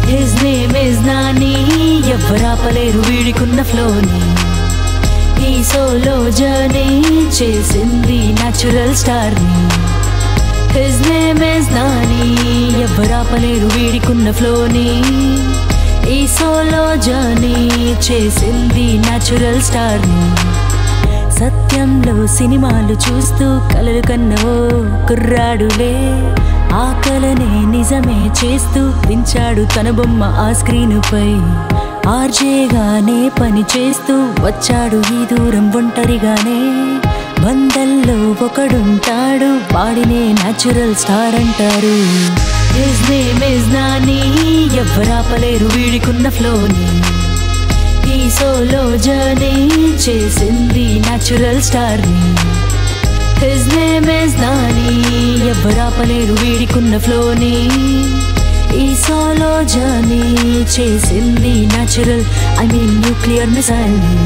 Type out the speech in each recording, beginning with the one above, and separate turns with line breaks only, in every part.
his name is Nani ఎవ్వరాపలేరు వీడికున్న ఫ్లోని ఈ సోలో జర్నీ చేసింది న్యాచురల్ స్టార్ ని హిజ్ నేమ్ ఇస్ నాని ఎవ్వరాపలేరు వీడికున్న ఫ్లోని ఈ సోలో జర్నీ చేసింది న్యాచురల్ స్టార్ ని సత్యంలో సినిమాలు చూస్తూ కలలు కన్నవో కుర్రాడులే ఆ కలనే నిజమే చేస్తూ దించాడు తన బొమ్మ ఆ స్క్రీనుపై ఆర్జేగానే పని చేస్తూ వచ్చాడు ఈ దూరం ఒంటరిగానే వందల్లో ఒకడుంటాడు వాడినే న్యాచురల్ స్టార్ అంటారు హిజ్ నేమ్ ఇస్ నాని ఎవ్వరాపలేరు వీడికున్న ఫ్లోని ఈ సోలో జర్నీ చేసింది న్యాచురల్ స్టార్ ని హిజ్ నేమ్ ఇస్ నాని ఎవ్వరాపలేరు వీడికున్న ఫ్లోని ఈ సోలో జర్నీ చేసింది natural I mean nuclear missile ని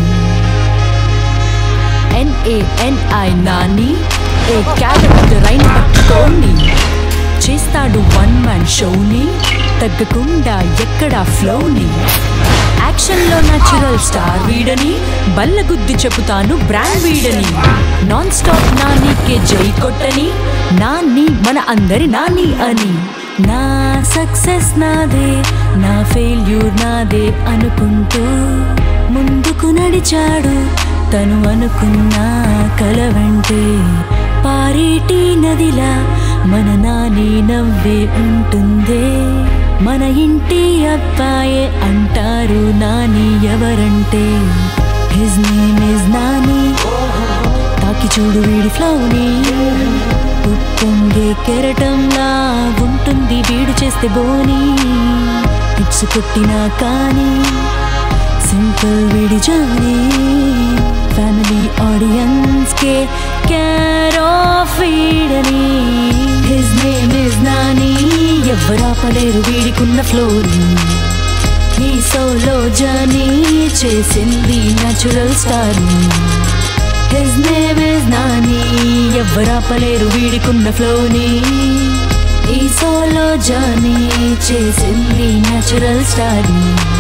ఎన్ఏఎన్ఐ నాని ఏ క్యారెక్టర్ అయిన పట్టుకోని చేస్తాడు వన్ మ్యాన్ షోని తగ్గకుండా ఎక్కడ ఫ్లోని యాక్షన్లో న్యాచురల్ స్టార్ వీడని బల్లగుద్ది చెబుతాను బ్రాండ్ వీడని నాన్ స్టాప్ నానికే జై కొట్టని నాన్ని మన అందరి నాని అని నా సక్సెస్ నాదే నా ఫెయిల్యూర్ నాదే అనుకుంటూ ముందుకు నడిచాడు తను అనుకున్న కల వెంటే పారేటి నదిలా మన నాని నవ్వే ఉంటుందే మన ఇంటి అబ్బాయే అంటారు నాని ఎవరంటే హిజ్ నేమ్ ఇస్ నాని తాకి చూడు వీడి ఫ్లౌని ఉప్పొంగే కెరటంలా ఉంటుంది వీడు చేస్తే బోని హిట్స్ కొట్టినా కానీ సింపుల్ వీడి జానీ ఫ్యామిలీ ఆడియన్స్ కే కేర్ ఆఫ్ వీడని హిజ్ నేమ్ ఇస్ నాని ఎవ్వరాపలేరు వీడికున్న ఫ్లోని ఈ సోలో జర్నీ చేసింది natural star his name is Nani ఎవ్వరాపలేరు వీడికున్న ఫ్లోని ఈ సోలో జర్నీ చేసింది natural star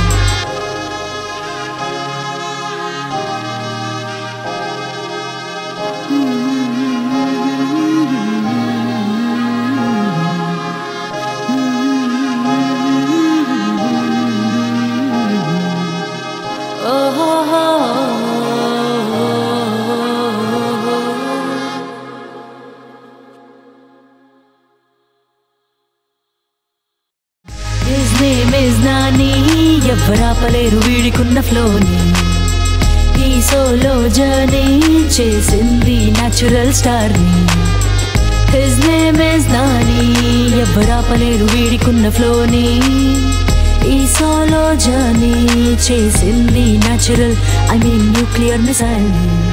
his name is Nani ఎవ్వరాపలేరు వీడికున్న ఫ్లోని ఈ సోలో జర్నీ చేసింది న్యాచురల్ స్టార్ ని హిజ్ నేమ్ ఇస్ నాని ఎవ్వరాపలేరు వీడికున్న ఫ్లోని ఈ సోలో జర్నీ చేసింది natural I mean nuclear missile ని